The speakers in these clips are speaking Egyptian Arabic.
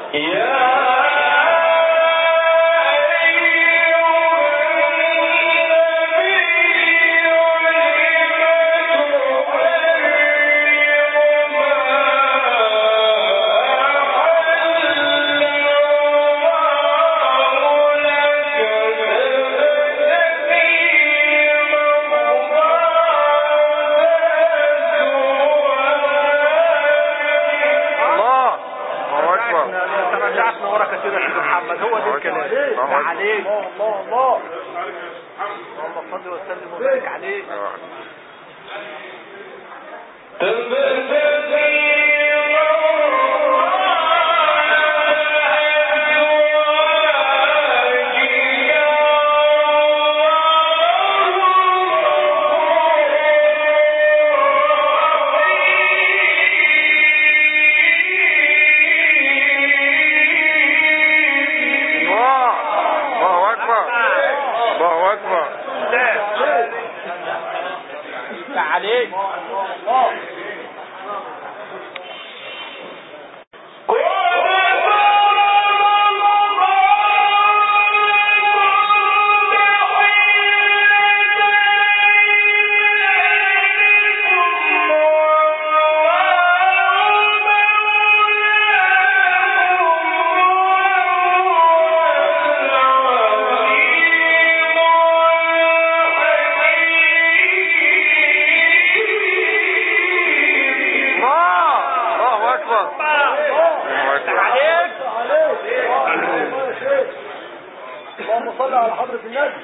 الله الله اكبر احنا رجعتنا ورا كثير يا شيخ محمد هو ده الكلام الله أكبر. عليك الله الله اللهم صل وسلم وبارك عليك آه. الله الله اكبر الله اكبر عليك الله الله اكبر الله اكبر عليك اللهم صل على حضرة النبي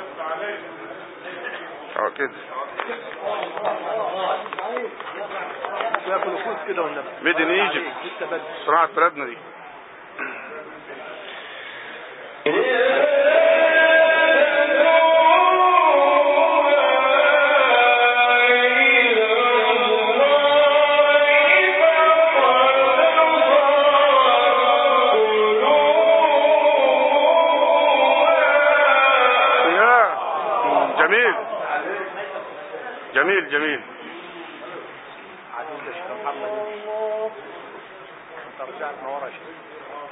اه كده ياكل فوز كده والنبي ميد ان ايجيبت لسه بدري صناعة بلدنا دي يا جميل جميل جميل عدول يا شيخ محمد انت رجعتنا ورا يا شيخ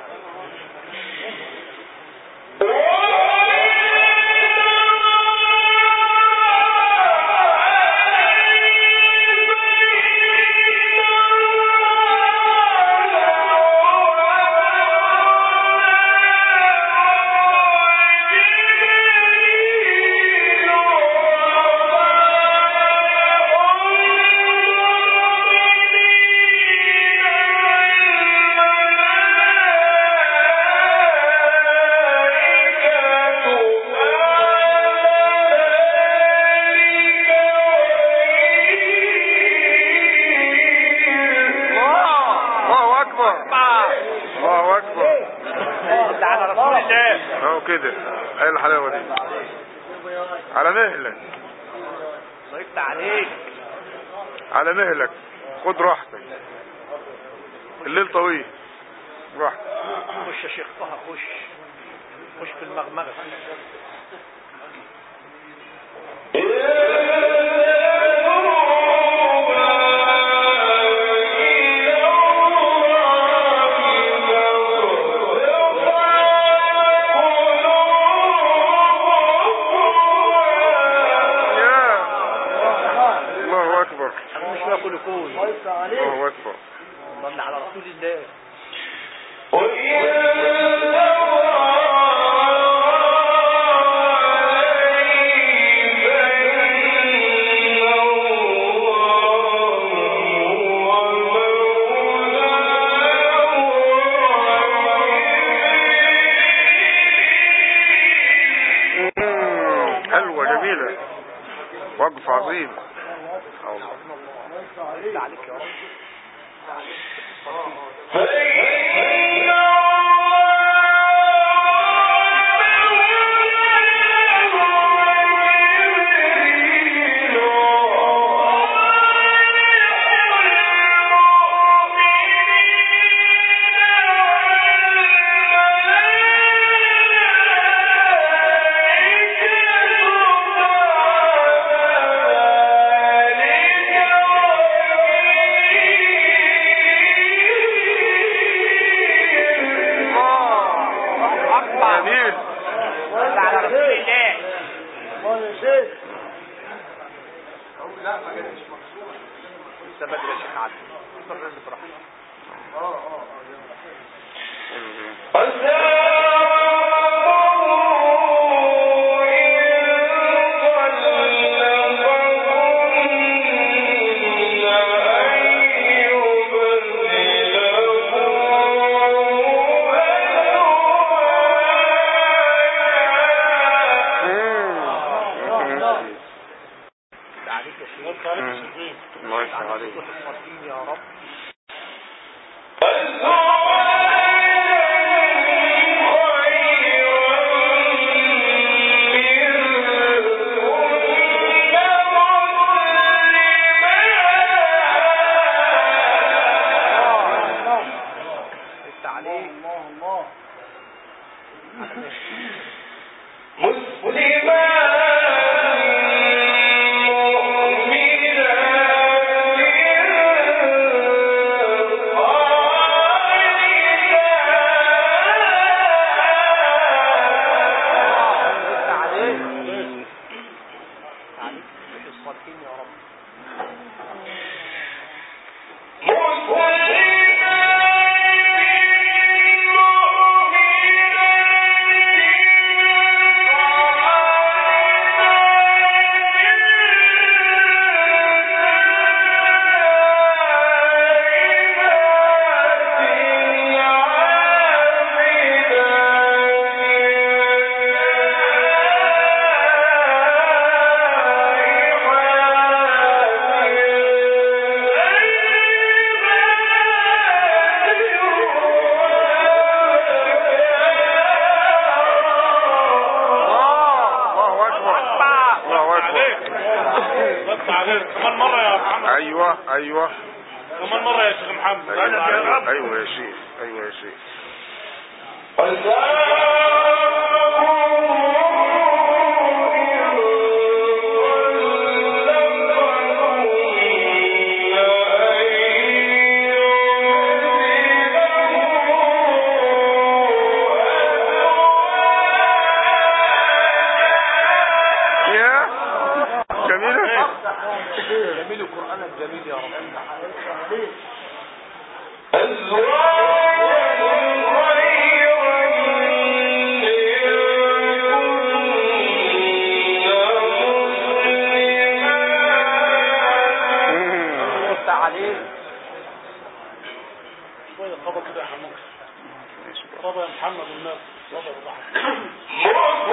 الله الله اكبر الله اكبر صل على رسول الله اهو كده ايه الحلاوه دي على مهلك ضيقت عليك على مهلك خد راحتك الليل طويل براحتك خش يا شيخ طه خش خش في المغمغه يا الله اكبر انا مش باكل يكون الله يفتح عليك الله اكبر صل على رسول الله مم. حلوه جميله وقف عظيم الله صل عليك يا رب Yeah. لسه بدري يا شيخ علي استمر براحتك عليك يا شيخ الله يفتح عليك وتصفين يا رب لسه عليك الله الله لسه عليك عليك الصالحين يا رب الله اكبر الله اكبر بس عليك كمان مرة يا محمد ايوه ايوه كمان مرة يا شيخ محمد ايوه ايوه يا شيخ ايوه يا شيخ يا جميلة جميل القرآن الجميل يا رب مم. لسه عليك شوية صبر كده يا حمود صبر يا محمد والناس صبر وضحك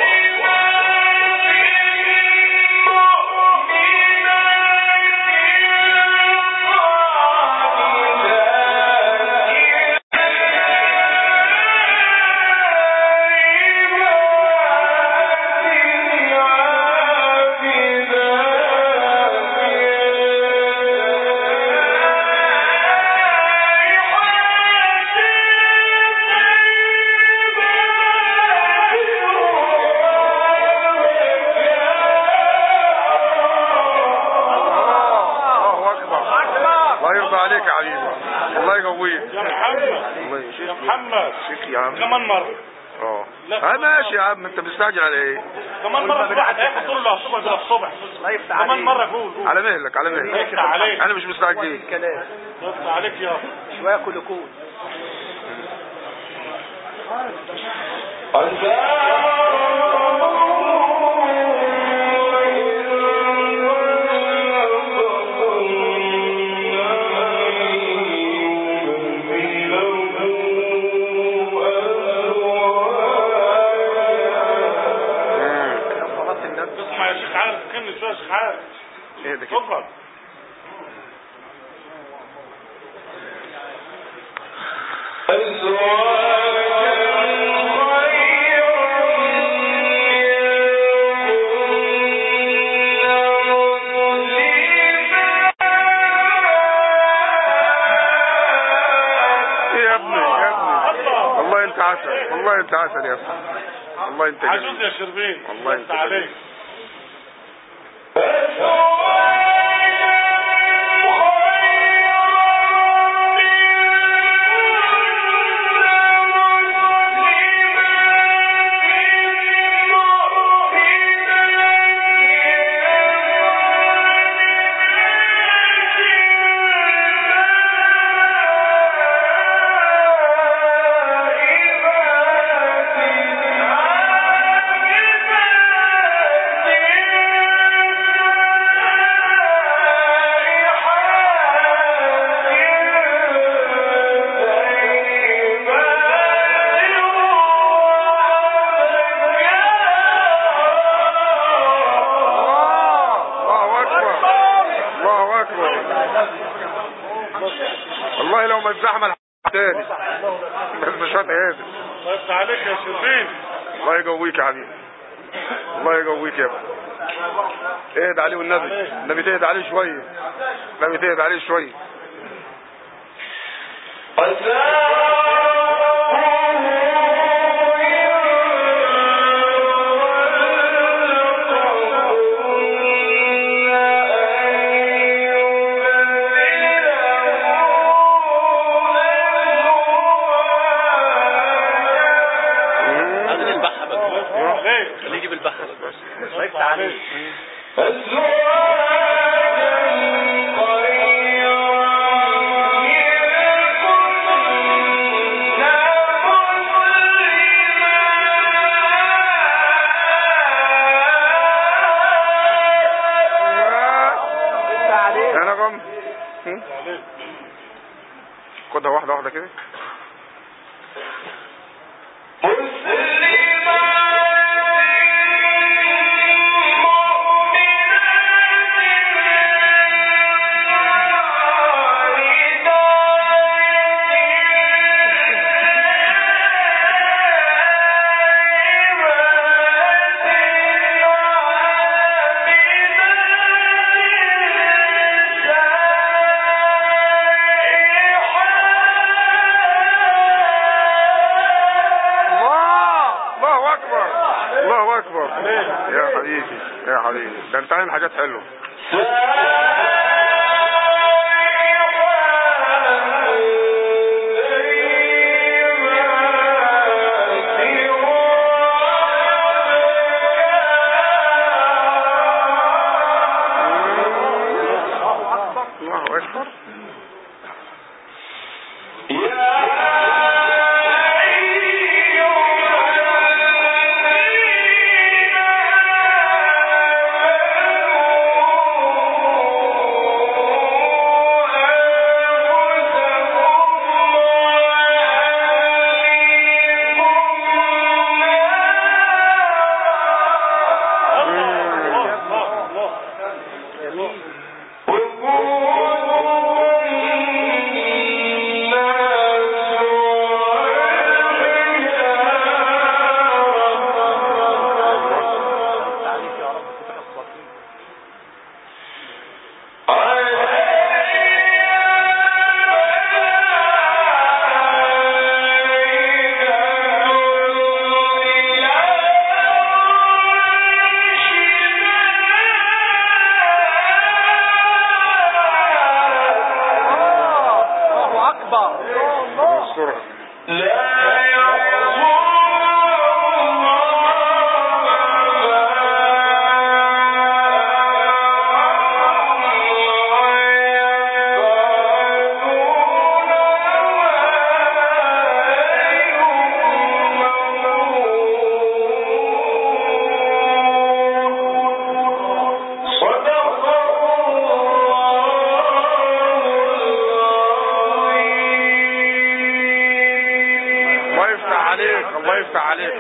الله اكبر الله يرضى عليك يا حبيبي الله يقويك يا محمد الله يا يشفيك محمد شيخ يا عم كمان مرة اه لا. اه ماشي يا عم انت مستعجل على ايه كمان مرة الواحد هياخد طول الصبح ده الصبح الله يفتح كمان عليك مرة قول قول على مهلك على مهلك يفتح عليك انا مش مستعجل الكلام يفتح عليك يا شوية كل كون صلاة النبي اسمع يا شيخ عارف كمل شوية يا شيخ عارف ايه ده كده اتفضل ايه يا ابني يا ابني الله والله انت عسل والله انت عسل يا ابني والله انت عجوز جميل يا شربين والله يفتح انت عليك جميل. تاني بس مش هتهادي الله يفتح عليك يا شربين الله يقويك يا حبيبي الله يقويك يا ابني اهدى عليه والنبي النبي تهدى عليه شويه النبي تهدى عليه شويه هذا البحة بقى عليك اللي يجيب البحة بس الله يفتح عليك يا نغم هم؟ عليك خدها واحده واحده كده الله الله اكبر الله اكبر يا حبيبي يا حبيبي ده انت عامل حاجات حلوه الله اكبر الله الله الله عليك يا رب تتكبر الله اكبر الصورة الله يفتح عليك الله يفتح عليك